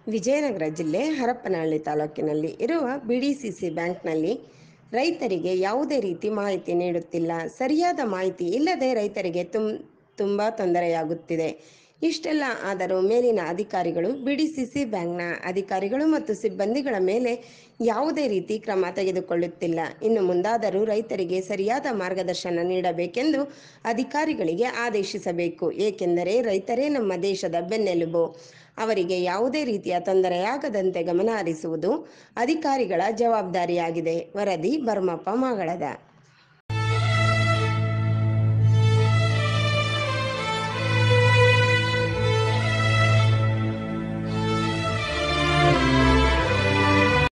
ವಿಜಯನಗರ ಜಿಲ್ಲೆ ಹರಪನಹಳ್ಳಿ ತಾಲೂಕಿನಲ್ಲಿ ಇರುವ ಬಿಡಿಸಿಸಿ ಬ್ಯಾಂಕ್ನಲ್ಲಿ ರೈತರಿಗೆ ಯಾವುದೇ ರೀತಿ ಮಾಹಿತಿ ನೀಡುತ್ತಿಲ್ಲ ಸರಿಯಾದ ಮಾಹಿತಿ ಇಲ್ಲದೆ ರೈತರಿಗೆ ತುಂ ತುಂಬ ತೊಂದರೆಯಾಗುತ್ತಿದೆ ಇಷ್ಟೆಲ್ಲ ಆದರೂ ಮೇಲಿನ ಅಧಿಕಾರಿಗಳು ಬಿಡಿಸಿಸಿ ಬ್ಯಾಂಕ್ನ ಅಧಿಕಾರಿಗಳು ಮತ್ತು ಸಿಬ್ಬಂದಿಗಳ ಮೇಲೆ ಯಾವುದೇ ರೀತಿ ಕ್ರಮ ತೆಗೆದುಕೊಳ್ಳುತ್ತಿಲ್ಲ ಇನ್ನು ಮುಂದಾದರೂ ರೈತರಿಗೆ ಸರಿಯಾದ ಮಾರ್ಗದರ್ಶನ ನೀಡಬೇಕೆಂದು ಅಧಿಕಾರಿಗಳಿಗೆ ಆದೇಶಿಸಬೇಕು ಏಕೆಂದರೆ ರೈತರೇ ನಮ್ಮ ದೇಶದ ಬೆನ್ನೆಲುಬು ಅವರಿಗೆ ಯಾವುದೇ ರೀತಿಯ ತೊಂದರೆಯಾಗದಂತೆ ಗಮನ ಹರಿಸುವುದು ಅಧಿಕಾರಿಗಳ ಜವಾಬ್ದಾರಿಯಾಗಿದೆ ವರದಿ ಭರ್ಮಪ್ಪ ಮಾಗಳದ